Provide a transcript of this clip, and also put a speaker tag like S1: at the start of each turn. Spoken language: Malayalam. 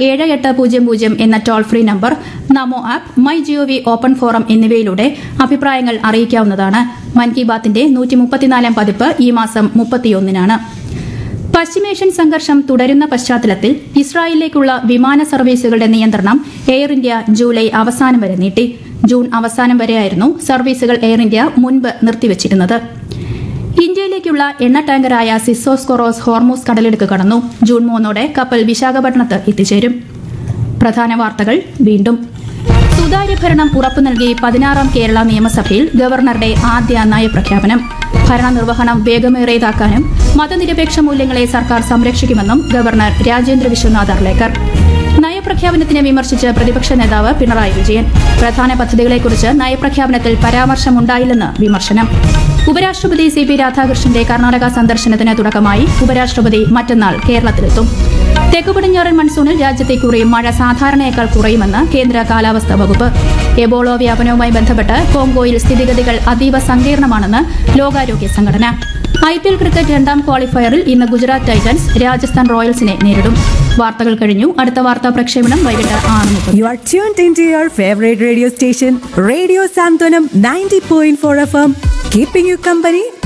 S1: ഏഴ് എട്ട് പൂജ്യം പൂജ്യം എന്ന toll free number NaMo app my GOV open forum എന്നിവയിലൂടെ അഭിപ്രായങ്ങൾ അറിയിക്കാവുന്നതാണ് മൻ കി ബാത്തിന്റെ നൂറ്റി മുപ്പത്തിനാലാം പതിപ്പ് ഈ മാസം മുപ്പത്തിയൊന്നിനാണ് പശ്ചിമേഷ്യൻ സംഘർഷം തുടരുന്ന പശ്ചാത്തലത്തിൽ ഇസ്രായേലിലേക്കുള്ള വിമാന സർവീസുകളുടെ നിയന്ത്രണം എയർ ഇന്ത്യ ജൂലൈ അവസാനം വരെ നീട്ടി ജൂൺ അവസാനം വരെയായിരുന്നു സർവീസുകൾ എയർ ഇന്ത്യ മുൻപ് നിർത്തിവച്ചിരുന്നത് ഇന്ത്യയിലേക്കുള്ള എണ്ണ ടാങ്കറായ സിസോസ് കൊറോസ് ഹോർമൂസ് കടലെടുക്ക് കടന്നു ജൂൺ മൂന്നോടെ കപ്പൽ വിശാഖപട്ടണത്ത് എത്തിച്ചേരും പ്രധാന വാർത്തകൾ വീണ്ടും സുതാര്യ ഭരണം ഉറപ്പു നൽകി പതിനാറാം കേരള നിയമസഭയിൽ ഗവർണറുടെ ആദ്യ നയപ്രഖ്യാപനം ഭരണനിർവഹണം വേഗമേറിയതാക്കാനും മതനിരപേക്ഷ മൂല്യങ്ങളെ സർക്കാർ സംരക്ഷിക്കുമെന്നും ഗവർണർ രാജേന്ദ്ര വിശ്വനാഥ് അർലേക്കർ നയപ്രഖ്യാപനത്തിനെ വിമർശിച്ച് പ്രതിപക്ഷ നേതാവ് പിണറായി വിജയൻ പ്രധാന പദ്ധതികളെക്കുറിച്ച് നയപ്രഖ്യാപനത്തിൽ പരാമർശമുണ്ടായില്ലെന്ന് വിമർശനം ഉപരാഷ്ട്രപതി സി പി രാധാകൃഷ്ണന്റെ കർണാടക സന്ദർശനത്തിന് തുടക്കമായി ഉപരാഷ്ട്രപതി മറ്റന്നാൾ കേരളത്തിലെത്തും തെക്കു പടിഞ്ഞാറൻ മൺസൂണിൽ രാജ്യത്തെ കുറി മഴ സാധാരണയേക്കാൾ കുറയുമെന്ന് കേന്ദ്ര കാലാവസ്ഥാ വകുപ്പ് എബോളോ വ്യാപനവുമായി ബന്ധപ്പെട്ട് കോങ്കോയിൽ സ്ഥിതിഗതികൾ അതീവ സങ്കീർണമാണെന്ന് ലോകാരോഗ്യ സംഘടന ഐ പി എൽ ക്രിക്കറ്റ് രണ്ടാം ക്വാളിഫയറിൽ ഇന്ന് ഗുജറാത്ത് ടൈറ്റൻസ് രാജസ്ഥാൻ റോയൽസിനെ നേരിടും വാർത്തകൾ കഴിഞ്ഞു അടുത്ത വാർത്താ പ്രക്ഷേപണം വൈകിട്ട് ആറ് മുപ്പത്
S2: You are tuned into your favorite radio station, Radio Santonam 90.4 FM, keeping you company